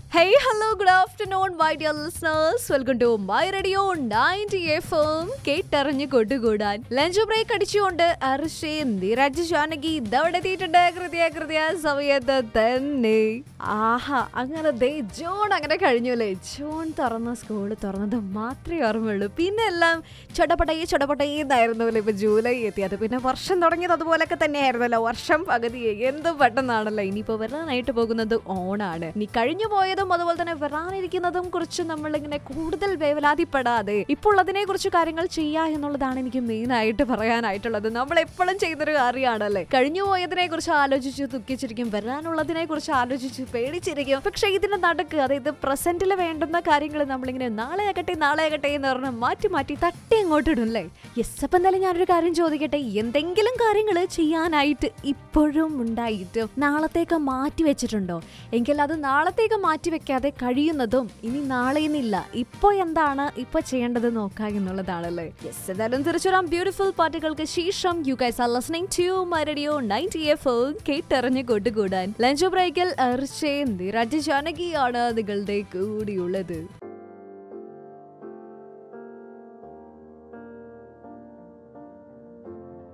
Hey, hello, good afternoon, my dear listeners. Welcome to my radio 90 FM. കേട്ടറിഞ്ഞ് കൊട്ടുകൂടാൻ lunch break അടിച്ചുകൊണ്ട് അർഷയും നിരജ് ജാനകി ഇതവിടെ എത്തിയിട്ടുണ്ട് കൃത്യ കൃത്യ സമയത്ത് തന്നെ ആഹാ അങ്ങനെ ദേ ജൂൺ അങ്ങനെ കഴിഞ്ഞു അല്ലേ ജൂൺ തുറന്ന സ്കൂൾ തുറന്നത് മാത്രമേ ഓർമ്മയുള്ളൂ പിന്നെ എല്ലാം ചൊടപടയെ ചൊടപടയെ എന്നായിരുന്നു അല്ലേ ഇപ്പൊ ജൂലൈ എത്തിയത് പിന്നെ വർഷം തുടങ്ങിയത് അതുപോലൊക്കെ തന്നെയായിരുന്നല്ലോ വർഷം പകുതി എന്ത് പെട്ടെന്നാണല്ലോ ഇനിയിപ്പോ വരാനായിട്ട് പോകുന്നത് ഓണാണ് ഇനി കഴിഞ്ഞു പോയതും അതുപോലെ തന്നെ വരാനിരിക്കുന്നതും കുറിച്ച് നമ്മളിങ്ങനെ കൂടുതൽ വേവലാതിപ്പെടാതെ ഇപ്പോൾ അതിനെ കുറിച്ച് കാര്യങ്ങൾ ചെയ്യുക എന്നുള്ളതാണ് എനിക്ക് മെയിൻ ആയിട്ട് പറയാനായിട്ടുള്ളത് നമ്മൾ എപ്പോഴും ചെയ്യുന്നൊരു കാര്യമാണല്ലേ കഴിഞ്ഞു പോയതിനെ കുറിച്ച് ആലോചിച്ച് ദുഃഖിച്ചിരിക്കും വരാനുള്ളതിനെ കുറിച്ച് ആലോചിച്ച് പേടിച്ചിരിക്കും പക്ഷെ ഇതിന്റെ നടക്ക് അതായത് പ്രസന്റിൽ വേണ്ടുന്ന കാര്യങ്ങൾ നമ്മളിങ്ങനെ നാളെ ആകട്ടെ നാളെ ആകട്ടെ എന്ന് പറഞ്ഞ് മാറ്റി മാറ്റി തട്ടി അങ്ങോട്ട് ഇടും അല്ലേ യെസ് അപ്പം എന്തായാലും ഞാനൊരു കാര്യം ചോദിക്കട്ടെ എന്തെങ്കിലും കാര്യങ്ങൾ ചെയ്യാനായിട്ട് ഇപ്പോഴും ഉണ്ടായിട്ട് നാളത്തേക്ക് മാറ്റി വെച്ചിട്ടുണ്ടോ എങ്കിൽ അത് നാളത്തേക്ക് മാറ്റി വെക്കാതെ കഴിയുന്നതും ഇനി നാളെ എന്നില്ല ഇപ്പോൾ എന്താണ് ഇപ്പോൾ ചെയ്യേണ്ടത് നോക്കുക എന്നുള്ളതാണല്ലേ യെസ് എന്തായാലും തിരിച്ചുവരാം ബ്യൂട്ടിഫുൾ പാട്ടുകൾക്ക് ശേഷം you guys are listening to my radio 90 F കേട്ടറിഞ്ഞ് കൊട്ടുകൂടാൻ ലഞ്ച് ബ്രേക്കിൽ അർച്ചേ നിരജ് ജാനകിയാണ് നിങ്ങളുടെ കൂടിയുള്ളത്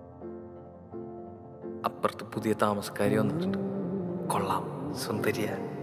അപ്പുറത്ത് പുതിയ താമസക്കാരി വന്നിട്ടുണ്ട് കൊള്ളാം സുന്ദരിയ